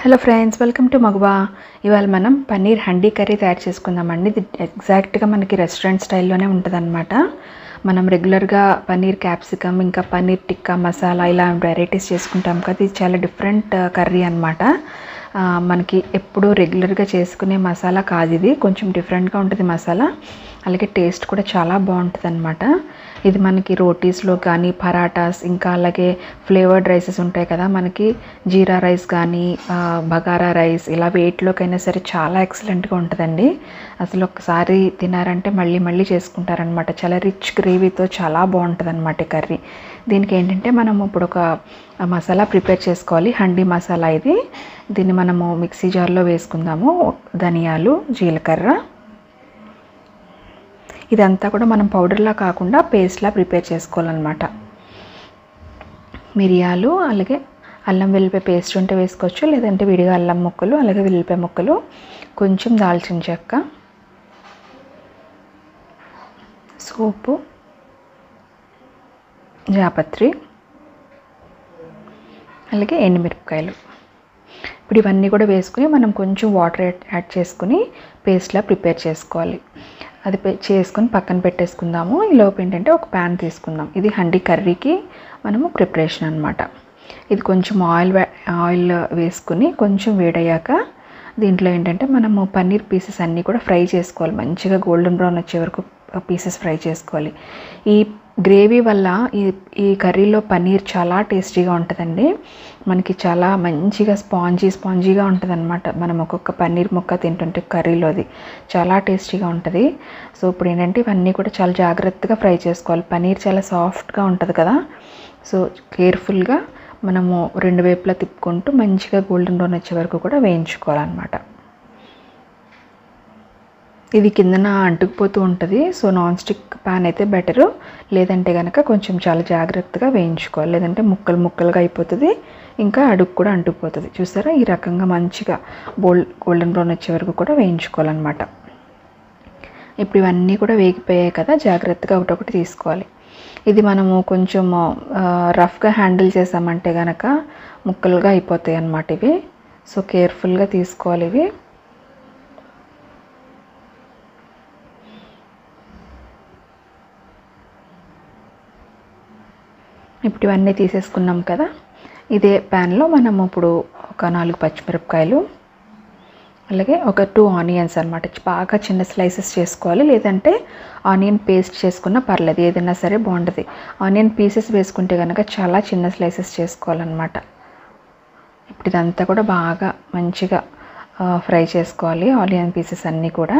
hello friends welcome to మగువా ఇవాళ మనం పన్నీర్ హండీ కర్రీ తయారు చేసుకుందామండి ఇది ఎగ్జాక్ట్గా మనకి రెస్టారెంట్ స్టైల్లోనే ఉంటుందన్నమాట మనం రెగ్యులర్గా పన్నీర్ క్యాప్సికమ్ ఇంకా పన్నీర్ టిక్కా మసాలా ఇలా వెరైటీస్ చేసుకుంటాం కదా ఇది చాలా డిఫరెంట్ కర్రీ అనమాట మనకి ఎప్పుడు రెగ్యులర్గా చేసుకునే మసాలా కాదు ఇది కొంచెం డిఫరెంట్గా ఉంటుంది మసాలా అలాగే టేస్ట్ కూడా చాలా బాగుంటుంది అనమాట ఇది మనకి రోటీస్లో కానీ పరాటాస్ ఇంకా అలాగే ఫ్లేవర్డ్ రైసెస్ ఉంటాయి కదా మనకి జీరా రైస్ కానీ ఆ, బగారా రైస్ ఇలా వేటిలోకైనా సరే చాలా ఎక్సలెంట్గా ఉంటుందండి అసలు ఒకసారి తినారంటే మళ్ళీ మళ్ళీ చేసుకుంటారనమాట చాలా రిచ్ గ్రేవీతో చాలా బాగుంటుంది అనమాట కర్రీ దీనికి ఏంటంటే మనం ఇప్పుడు ఒక మసాలా ప్రిపేర్ చేసుకోవాలి హండీ మసాలా ఇది దీన్ని మనము మిక్సీ జార్లో వేసుకుందాము ధనియాలు జీలకర్ర ఇదంతా కూడా మనం పౌడర్లా కాకుండా పేస్ట్లా ప్రిపేర్ చేసుకోవాలన్నమాట మిరియాలు అలాగే అల్లం వెల్లిపాయ పేస్ట్ ఉంటే వేసుకోవచ్చు లేదంటే విడిగా అల్లం ముక్కలు అలాగే వెల్లిపాయ ముక్కలు కొంచెం దాల్చిన చెక్క సోపు జాపత్రి అలాగే ఎండుమిరపకాయలు ఇప్పుడు ఇవన్నీ కూడా వేసుకుని మనం కొంచెం వాటర్ యాడ్- యాడ్ చేసుకుని పేస్ట్లా ప్రిపేర్ చేసుకోవాలి అది పే- చేసుకుని పక్కన పెట్టేసుకుందాము ఈ లోపు ఏంటంటే ఒక ప్యాన్ తీసుకుందాం ఇది హండీ కర్రీకి మనము ప్రిపరేషన్ అనమాట ఇది కొంచెం ఆయిల్ వే- ఆయిల్ వేసుకుని కొంచెం వేడయ్యాక దీంట్లో ఏంటంటే మనము పన్నీర్ పీసెస్ అన్నీ కూడా ఫ్రై చేసుకోవాలి మంచిగా గోల్డెన్ బ్రౌన్ వచ్చే వరకు పీసెస్ ఫ్రై చేసుకోవాలి ఈ గ్రేవీ వల్ల ఈ ఈ కర్రీలో పన్నీర్ చాలా టేస్టీగా ఉంటుందండి మనకి చాలా మంచిగా స్పాంజీ స్పాంజీగా ఉంటుంది అనమాట మనం ఒక్కొక్క పన్నీర్ ముక్క తింటుంటే కర్రీలోది చాలా టేస్టీగా ఉంటుంది సో ఇప్పుడు ఏంటంటే ఇవన్నీ కూడా చాలా జాగ్రత్తగా ఫ్రై చేసుకోవాలి పన్నీర్ చాలా సాఫ్ట్గా ఉంటుంది కదా సో కేర్ఫుల్గా మనము రెండు వైపులా తిప్పుకుంటూ మంచిగా గోల్డెన్ బ్రౌన్ వచ్చే వరకు కూడా వేయించుకోవాలన్నమాట ఇది కిందన అంటుకుపోతూ ఉంటుంది సో నాన్ స్టిక్ ప్యాన్ అయితే బెటరు లేదంటే కనుక కొంచెం చాలా జాగ్రత్తగా వేయించుకోవాలి లేదంటే ముక్కలు ముక్కలుగా అయిపోతుంది ఇంకా అడుగు కూడా అంటుకుపోతుంది చూసారా ఈ రకంగా మంచిగా బోల్ గోల్డెన్ బ్రౌన్ వచ్చే వరకు కూడా వేయించుకోవాలన్నమాట ఇప్పుడు ఇవన్నీ కూడా వేగిపోయాయి కదా జాగ్రత్తగా ఒకటొకటి తీసుకోవాలి ఇది మనము కొంచెం రఫ్గా హ్యాండిల్ చేసామంటే కనుక ముక్కలుగా అయిపోతాయి అన్నమాట ఇవి సో కేర్ఫుల్గా తీసుకోవాలి ఇవి ఇప్పుడు ఇవన్నీ తీసేసుకున్నాం కదా ఇదే ప్యాన్లో మనం ఇప్పుడు ఒక నాలుగు పచ్చిమిరపకాయలు అలాగే ఒక టూ ఆనియన్స్ అనమాట బాగా చిన్న స్లైసెస్ చేసుకోవాలి లేదంటే ఆనియన్ పేస్ట్ చేసుకున్నా పర్లేదు ఏదైనా సరే బాగుంటుంది ఆనియన్ పీసెస్ వేసుకుంటే కనుక చాలా చిన్న స్లైసెస్ చేసుకోవాలన్నమాట ఇప్పుడు ఇదంతా కూడా బాగా మంచిగా ఫ్రై చేసుకోవాలి ఆనియన్ పీసెస్ అన్నీ కూడా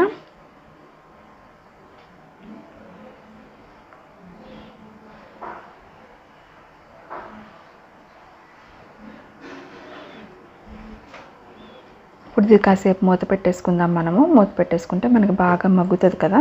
ఇప్పుడు ఇది కాసేపు మూత పెట్టేసుకుందాం మనము మూత పెట్టేసుకుంటే మనకి బాగా మగ్గుతుంది కదా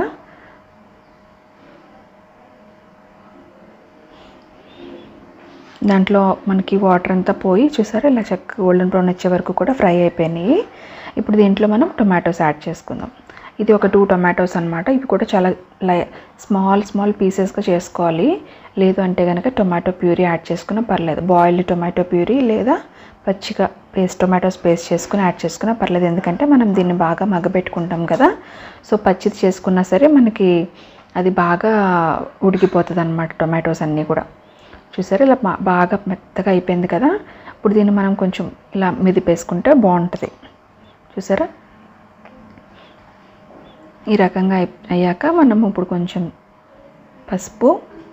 దాంట్లో మనకి వాటర్ అంతా పోయి చూసారా ఇలా చక్కగా గోల్డెన్ బ్రౌన్ వచ్చే వరకు కూడా ఫ్రై అయిపోయినాయి ఇప్పుడు దీంట్లో మనం టొమాటోస్ యాడ్ చేసుకుందాం ఇది ఒక టూ టొమాటోస్ అనమాట ఇవి కూడా చాలా లై స్మాల్ స్మాల్ పీసెస్గా చేసుకోవాలి లేదు అంటే కనుక టొమాటో ప్యూరీ యాడ్ చేసుకున్నా పర్లేదు బాయిల్డ్ టొమాటో ప్యూరీ లేదా పచ్చిగా పేస్ట్ టొమాటోస్ పేస్ట్ చేసుకుని యాడ్ చేసుకున్నా పర్లేదు ఎందుకంటే మనం దీన్ని బాగా మగ్గబెట్టుకుంటాం కదా సో పచ్చిది చేసుకున్నా సరే మనకి అది బాగా ఉడికిపోతుంది అనమాట టొమాటోస్ అన్నీ కూడా చూసారా ఇలా బా- బాగా మెత్తగా అయిపోయింది కదా ఇప్పుడు దీన్ని మనం కొంచెం ఇలా మెదిపేసుకుంటే బాగుంటుంది చూసారా ఈ రకంగా అయి అయ్యాక మనం ఇప్పుడు కొంచెం పసుపు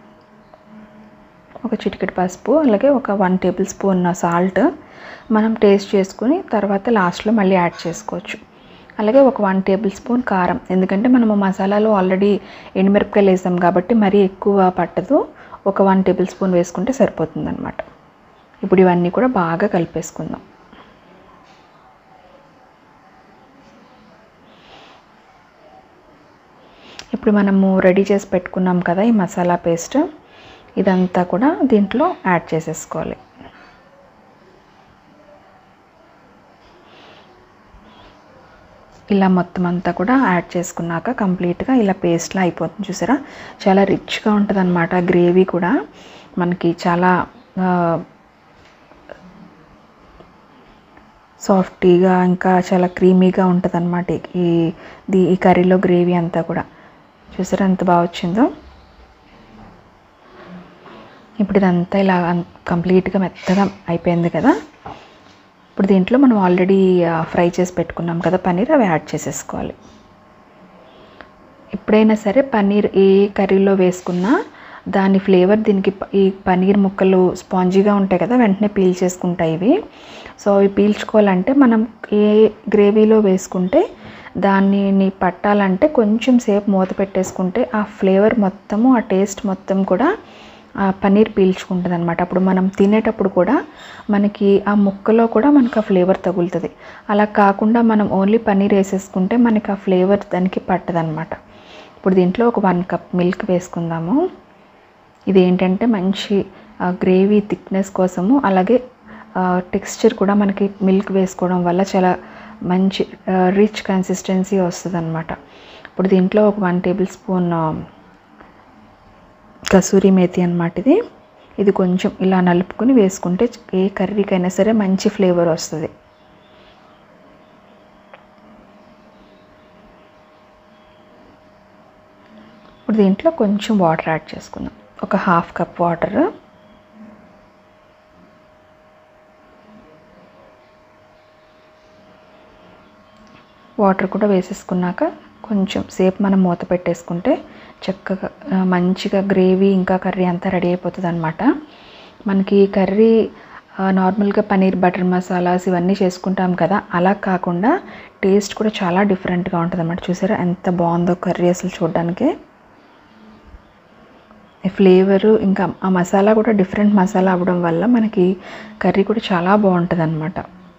ఒక చిటికెడు పసుపు అలాగే ఒక వన్ టేబుల్ స్పూన్ సాల్ట్ మనం టేస్ట్ చేసుకుని తర్వాత లాస్ట్లో మళ్ళీ యాడ్ చేసుకోవచ్చు అలాగే ఒక వన్ టేబుల్ స్పూన్ కారం ఎందుకంటే మనము మసాలాలో ఆల్రెడీ ఎండుమిరపకాయలు వేసాం కాబట్టి మరీ ఎక్కువ పట్టదు ఒక వన్ టేబుల్ స్పూన్ వేసుకుంటే సరిపోతుంది అనమాట ఇప్పుడు ఇవన్నీ కూడా బాగా కలిపేసుకుందాం ఇప్పుడు మనము రెడీ చేసి పెట్టుకున్నాం కదా ఈ మసాలా పేస్ట్ ఇదంతా కూడా దీంట్లో యాడ్ చేసేసుకోవాలి ఇలా మొత్తం అంతా కూడా యాడ్ చేసుకున్నాక కంప్లీట్గా ఇలా పేస్ట్లా అయిపోతుంది చూసారా చాలా రిచ్గా ఉంటుంది అనమాట గ్రేవీ కూడా మనకి చాలా ఆ, సాఫ్టీగా ఇంకా చాలా క్రీమీగా ఉంటుంది అనమాట ఈ ది- ఈ కర్రీలో గ్రేవీ అంతా కూడా చూసారా ఎంత బాగా వచ్చిందో ఇప్పుడు ఇదంతా ఇలా కంప్లీట్గా మెత్తగా అయిపోయింది కదా ఇప్పుడు దీంట్లో మనం ఆల్రెడీ ఫ్రై చేసి పెట్టుకున్నాం కదా పన్నీర్ అవి యాడ్ చేసేసుకోవాలి ఎప్పుడైనా సరే పన్నీర్ ఏ కర్రీలో వేసుకున్నా దాని ఫ్లేవర్ దీనికి ప- ఈ పన్నీర్ ముక్కలు స్పాంజీగా ఉంటాయి కదా వెంటనే పీల్ చేసుకుంటాయి ఇవి సో అవి పీల్చుకోవాలంటే మనం ఏ గ్రేవీలో వేసుకుంటే దానిని పట్టాలంటే కొంచెం సేపు మూత పెట్టేసుకుంటే ఆ ఫ్లేవర్ మొత్తము ఆ టేస్ట్ మొత్తం కూడా ఆ పన్నీర్ పీల్చుకుంటుంది అనమాట అప్పుడు మనం తినేటప్పుడు కూడా మనకి ఆ ముక్కలో కూడా మనకు ఆ ఫ్లేవర్ తగులుతుంది అలా కాకుండా మనం ఓన్లీ పన్నీర్ వేసేసుకుంటే మనకి ఆ ఫ్లేవర్ దానికి పట్టదనమాట ఇప్పుడు దీంట్లో ఒక వన్ కప్ మిల్క్ వేసుకుందాము ఇది ఏంటంటే మంచి గ్రేవీ థిక్నెస్ కోసము అలాగే టెక్స్చర్ కూడా మనకి మిల్క్ వేసుకోవడం వల్ల చాలా మంచి రిచ్ కన్సిస్టెన్సీ వస్తుంది అనమాట ఇప్పుడు దీంట్లో ఒక one tablespoon kasuri methi అనమాట ఇది ఇది కొంచెం ఇలా నలుపుకొని వేసుకుంటే ఏ కర్రీకైనా సరే మంచి ఫ్లేవర్ వస్తుంది ఇప్పుడు దీంట్లో కొంచెం వాటర్ యాడ్ చేసుకుందాం ఒక హాఫ్ కప్ వాటర్ వాటర్ కూడా వేసేసుకున్నాక కొంచెం సేపు మనం మూత పెట్టేసుకుంటే చక్కగా ఆ, మంచిగా గ్రేవీ ఇంకా కర్రీ అంతా రెడీ అయిపోతుంది అనమాట మనకి ఈ కర్రీ ఆ, నార్మల్గా పనీర్ బటర్ మసాలాస్ ఇవన్నీ చేసుకుంటాం కదా అలా కాకుండా టేస్ట్ కూడా చాలా డిఫరెంట్గా ఉంటుంది అన్నమాట చూసారా ఎంత బాగుందో కర్రీ అసలు చూడడానికి ఫ్లేవరు ఇంకా ఆ మసాలా కూడా డిఫరెంట్ మసాలా అవ్వడం వల్ల మనకి కర్రీ కూడా చాలా బాగుంటుంది అనమాట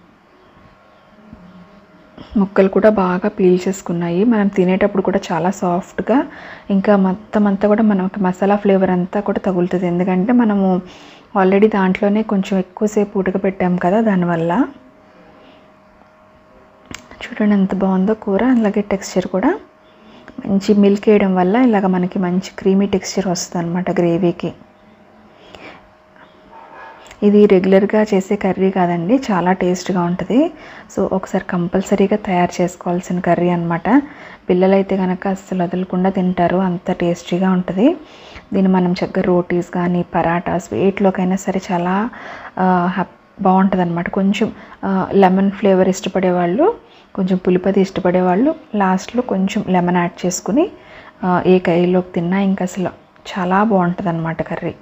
ముక్కలు కూడా బాగా పీల్చేసుకున్నాయి మనం తినేటప్పుడు కూడా చాలా సాఫ్ట్గా ఇంకా మొత్తం అంతా కూడా మనకి మసాలా ఫ్లేవర్ అంతా కూడా తగులుతుంది ఎందుకంటే మనము ఆల్రెడీ దాంట్లోనే కొంచెం ఎక్కువసేపు ఉడకబెట్టాం కదా దానివల్ల చూడండి ఎంత బాగుందో కూర అలాగే టెక్స్చర్ కూడా మంచి మిల్క్ వేయడం వల్ల ఇలాగ మనకి మంచి క్రీమీ టెక్స్చర్ వస్తుంది అనమాట గ్రేవీకి ఇది రెగ్యులర్గా చేసే కర్రీ కాదండి చాలా టేస్ట్గా ఉంటుంది సో ఒకసారి కంపల్సరీగా తయారు చేసుకోవాల్సిన కర్రీ అనమాట పిల్లలైతే కనుక అస్సలు వదలకుండా తింటారు అంత టేస్టీగా ఉంటుంది దీన్ని మనం చక్కగా రోటీస్ కానీ పరాటాస్ వేటిలోకైనా సరే చాలా బాగుంటుంది అనమాట కొంచెం లెమన్ ఫ్లేవర్ ఇష్టపడే వాళ్ళు కొంచెం పులిపది ఇష్టపడే వాళ్ళు లాస్ట్లో కొంచెం లెమన్ యాడ్ చేసుకుని ఆ, ఏ కర్రీలోకి తిన్నా ఇంకా అసలు చాలా బాగుంటుంది అనమాట కర్రీ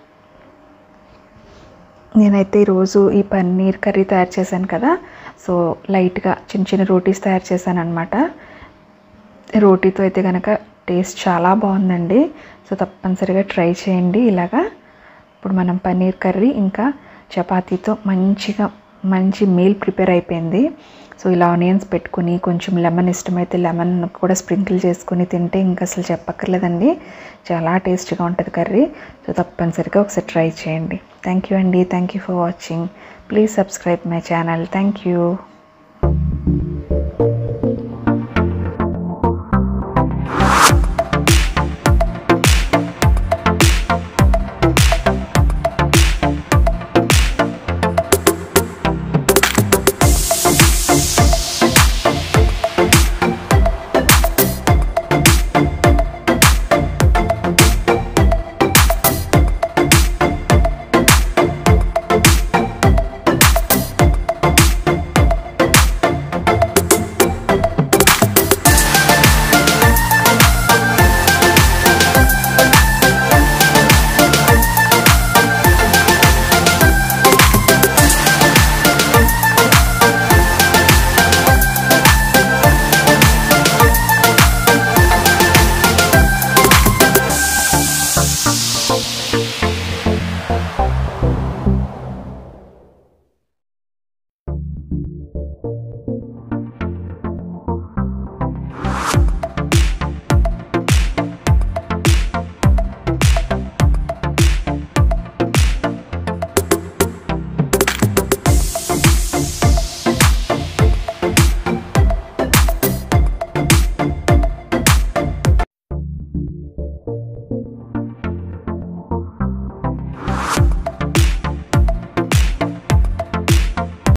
నేనైతే ఈరోజు ఈ పన్నీర్ కర్రీ తయారు చేశాను కదా సో లైట్గా చిన్న చిన్న రోటీస్ తయారు చేశాను అనమాట రోటీతో అయితే కనుక టేస్ట్ చాలా బాగుందండి సో తప్పనిసరిగా ట్రై చేయండి ఇలాగా ఇప్పుడు మనం పన్నీర్ కర్రీ ఇంకా చపాతీతో మంచిగా మంచి మీల్ ప్రిపేర్ అయిపోయింది సో ఇలా ఆనియన్స్ పెట్టుకుని కొంచెం లెమన్ ఇష్టమైతే లెమన్ కూడా స్ప్రింకిల్ చేసుకుని తింటే ఇంకా అసలు చెప్పక్కర్లేదండి చాలా టేస్ట్గా ఉంటుంది కర్రీ సో తప్పనిసరిగా ఒకసారి ట్రై చేయండి థ్యాంక్ యూ అండి thank you for watching please subscribe my channel thank you